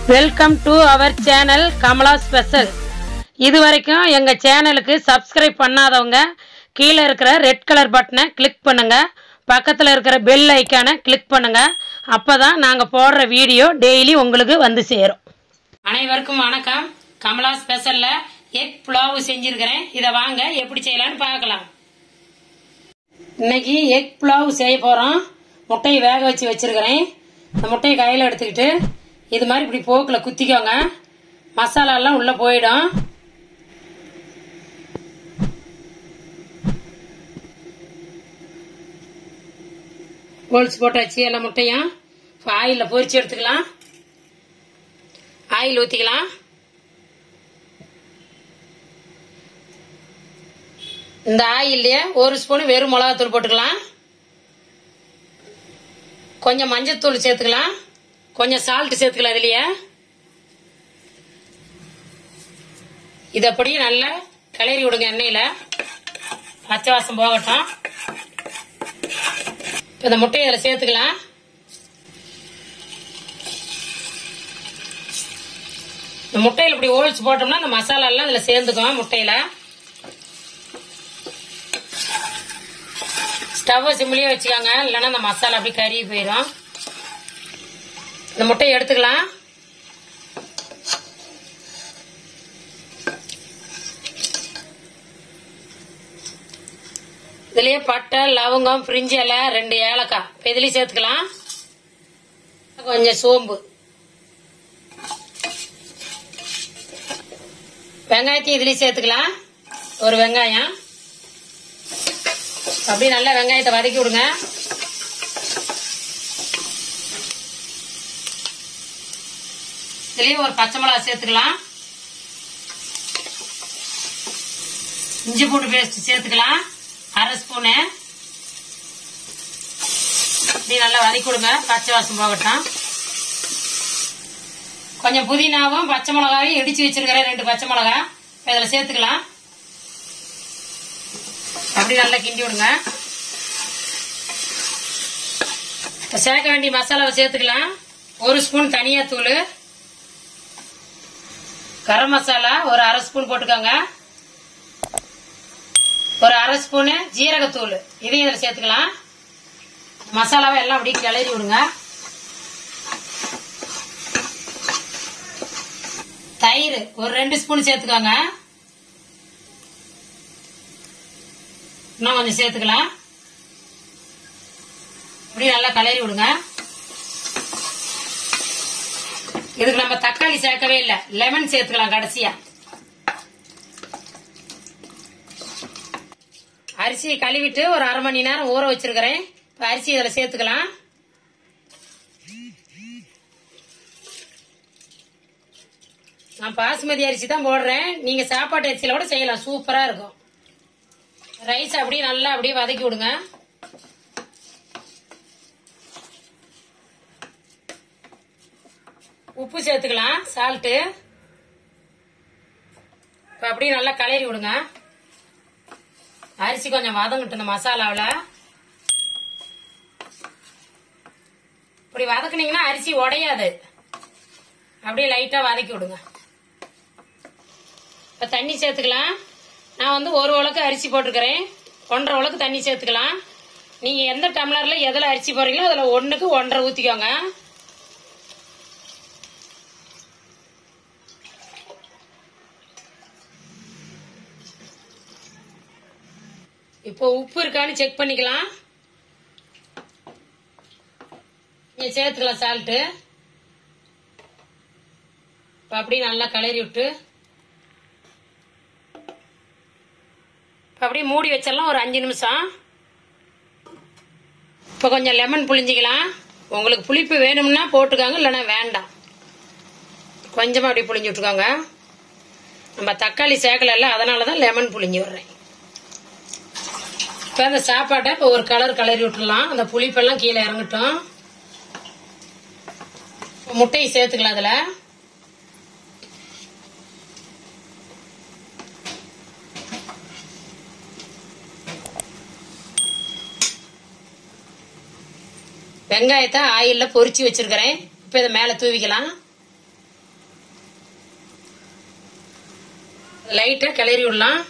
welcome to our channel Kamala special இது வரைக்கும் எங்கள் சேனலுக்கு சப்ஸ்கிரைப் பண்ணாதவங்க கீழே இருக்கிற ரெட் கலர் பட்டனை கிளிக் பண்ணுங்க பக்கத்தில் இருக்கிற பெல் ஐக்கானை கிளிக் பண்ணுங்க அப்போ தான் நாங்கள் போடுற வீடியோ டெய்லி உங்களுக்கு வந்து சேரும் அனைவருக்கும் வணக்கம் கமலா ஸ்பெஷலில் எக் புலாவு செஞ்சுருக்கிறேன் இதை வாங்க எப்படி செய்யலாம்னு பார்க்கலாம் இன்னைக்கு எக் புலாவ் செய்ய போகிறோம் முட்டையை வேக வச்சு வச்சிருக்கிறேன் இந்த முட்டையை கையில் எடுத்துக்கிட்டு இது மாதிரி இப்படி போக்கில் குத்திக்கோங்க மசாலாலாம் உள்ளே போயிடும் ஹோல்ஸ் போட்டாச்சு எல்லா முட்டையும் இப்போ ஆயிலில் பொரிச்சு எடுத்துக்கலாம் ஆயில் ஊற்றிக்கலாம் இந்த ஆயில்லையே ஒரு ஸ்பூன் வெறும் மிளகாத்தூள் போட்டுக்கலாம் கொஞ்சம் மஞ்சத்தூள் சேர்த்துக்கலாம் கொஞ்சம் சால்ட் சேர்த்துக்கலாம் இதுலயே இது அப்படியே நல்லா கிளறி விடுங்க எண்ணெயில பச்சை வாசம் போகட்டும் இப்ப இந்த முட்டையை அதில் சேர்த்துக்கலாம் இந்த முட்டையில் இப்படி ஓல்ஸ் போட்டோம்னா இந்த மசாலா எல்லாம் இதுல சேர்ந்துக்கும் முட்டையில ஸ்டவ் சிம்லயே வச்சுக்கோங்க இல்லைன்னா இந்த மசாலா அப்படி கறி போயிடும் இந்த முட்டையை எடுத்துக்கலாம் இதுலயே பட்டை லவங்கம் பிரிஞ்சி இலை ரெண்டு ஏலக்காய் இப்ப இதுலயும் சேர்த்துக்கலாம் கொஞ்சம் சோம்பு வெங்காயத்தையும் இதுலயும் சேர்த்துக்கலாம் ஒரு வெங்காயம் அப்படியே நல்லா வெங்காயத்தை வதக்கி விடுங்க இதுலயும் ஒரு பச்சை மிளகா சேர்த்துக்கலாம் இஞ்சி பூண்டு பேஸ்ட் சேர்த்துக்கலாம் அரை ஸ்பூனு இப்படி நல்லா வதக்கி விடுங்க பச்சை வாசம் போகட்டும் கொஞ்சம் புதினாவும் பச்சை மிளகாயும் இடிச்சு வச்சிருக்கிறேன் ரெண்டு பச்சை மிளகா இப்ப இதுல சேர்த்துக்கலாம் அப்படி நல்லா கிண்டி விடுங்க இப்ப சேர்க்க வேண்டிய மசாலாவை சேர்த்துக்கலாம் ஒரு ஸ்பூன் தனியா தூள் கரம் மசாலா ஒரு அரை ஸ்பூன் போட்டுக்கோங்க ஒரு அரை ஸ்பூனு ஜீரகத்தூள் இதையும் இதில் சேர்த்துக்கலாம் மசாலாவை எல்லாம் அப்படியே கிளறி விடுங்க தயிர் ஒரு ரெண்டு ஸ்பூன் சேர்த்துக்கோங்க இன்னும் கொஞ்சம் சேர்த்துக்கலாம் இப்படி நல்லா கிளறி விடுங்க இதுக்கு நம்ம தக்காளி சேர்க்கவே இல்லை லெமன் சேர்த்துக்கலாம் கடைசியா அரிசியை கழுவிட்டு ஒரு அரை மணி நேரம் ஊற வச்சிருக்கிறேன் இப்ப அரிசி இதுல சேர்த்துக்கலாம் நான் பாசுமதி அரிசி தான் போடுறேன் நீங்க சாப்பாட்டு அரிசியில கூட செய்யலாம் சூப்பரா இருக்கும் ரைஸ் அப்படியே நல்லா அப்படியே வதக்கி விடுங்க உப்பு சேர்த்துக்கலாம் சால்ட்டு இப்ப அப்படியே நல்லா கலரி விடுங்க அரிசி கொஞ்சம் வதங்கட்டும் இந்த மசாலாவில் இப்படி வதக்குனீங்கன்னா அரிசி உடையாது அப்படியே லைட்டா வதக்கி விடுங்க இப்ப தண்ணி சேர்த்துக்கலாம் நான் வந்து ஒரு உலக்கு அரிசி போட்டிருக்கிறேன் ஒன்றரை உலக்கு தண்ணி சேர்த்துக்கலாம் நீங்க எந்த டம்ளர்ல எதுல அரிசி போடுறீங்களோ அதுல ஒண்ணுக்கு ஒன்றரை ஊத்திக்கோங்க இப்போ உப்பு இருக்கான்னு செக் பண்ணிக்கலாம் நீங்க சேர்த்துக்கலாம் சால்ட்டு இப்போ அப்படியே நல்லா கிளறி விட்டு இப்போ அப்படியே மூடி வச்சிடலாம் ஒரு அஞ்சு நிமிஷம் இப்போ கொஞ்சம் லெமன் புளிஞ்சிக்கலாம் உங்களுக்கு புளிப்பு வேணும்னா போட்டுக்கோங்க இல்லைன்னா வேண்டாம் கொஞ்சமாக அப்படியே புளிஞ்சு விட்டுக்கோங்க நம்ம தக்காளி சேர்க்கல அதனால தான் லெமன் புளிஞ்சு விடுறேன் இப்போ அந்த சாப்பாட்டை இப்போ ஒரு கலர் கலரி விட்டுடலாம் அந்த புளிப்பெல்லாம் கீழே இறங்கட்டும் முட்டையை சேர்த்துக்கலாம் அதில் வெங்காயத்தை ஆயில்ல பொரிச்சு வச்சிருக்கிறேன் இப்போ இதை மேலே தூவிக்கலாம் லைட்டா கிளறி விடலாம்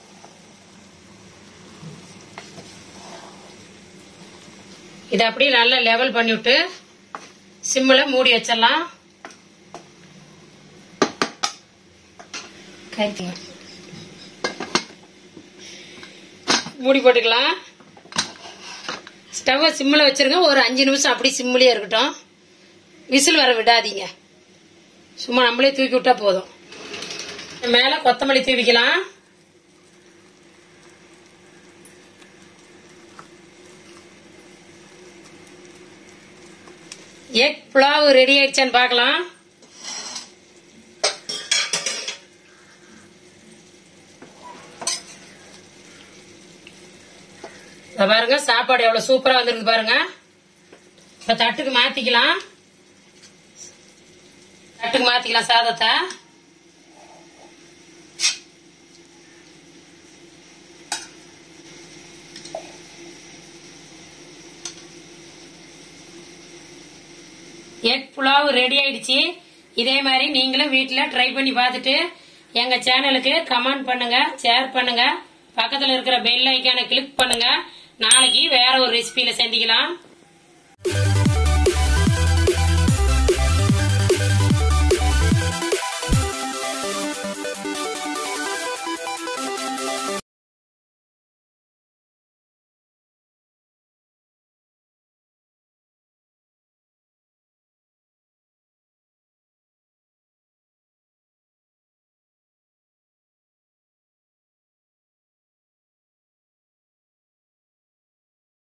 இதை அப்படியே நல்லா லெவல் பண்ணிவிட்டு சிம்மில் மூடி வச்சிடலாம் கறிக்குங்க மூடி போட்டுக்கலாம் ஸ்டவ்வை சிம்மில் வச்சிருங்க ஒரு அஞ்சு நிமிஷம் அப்படி சிம்மிலே இருக்கட்டும் விசில் வர விடாதீங்க சும்மா நம்மளே தூக்கி விட்டா போதும் மேலே கொத்தமல்லி தூவிக்கலாம் எக் புலாவு ரெடி ஆயிடுச்சான்னு பார்க்கலாம் இத பாருங்க சாப்பாடு எவ்வளவு சூப்பரா வந்திருக்கு பாருங்க இப்ப தட்டுக்கு மாத்திக்கலாம் தட்டுக்கு மாத்திக்கலாம் சாதத்தை எக் புலாவ் ரெடி ஆயிடுச்சு இதே மாதிரி நீங்களும் வீட்டில் ட்ரை பண்ணி பார்த்துட்டு எங்க சேனலுக்கு கமெண்ட் பண்ணுங்க ஷேர் பண்ணுங்க பக்கத்துல இருக்கிற பெல் ஐக்கானை கிளிக் பண்ணுங்க நாளைக்கு வேற ஒரு ரெசிபியில சந்திக்கலாம்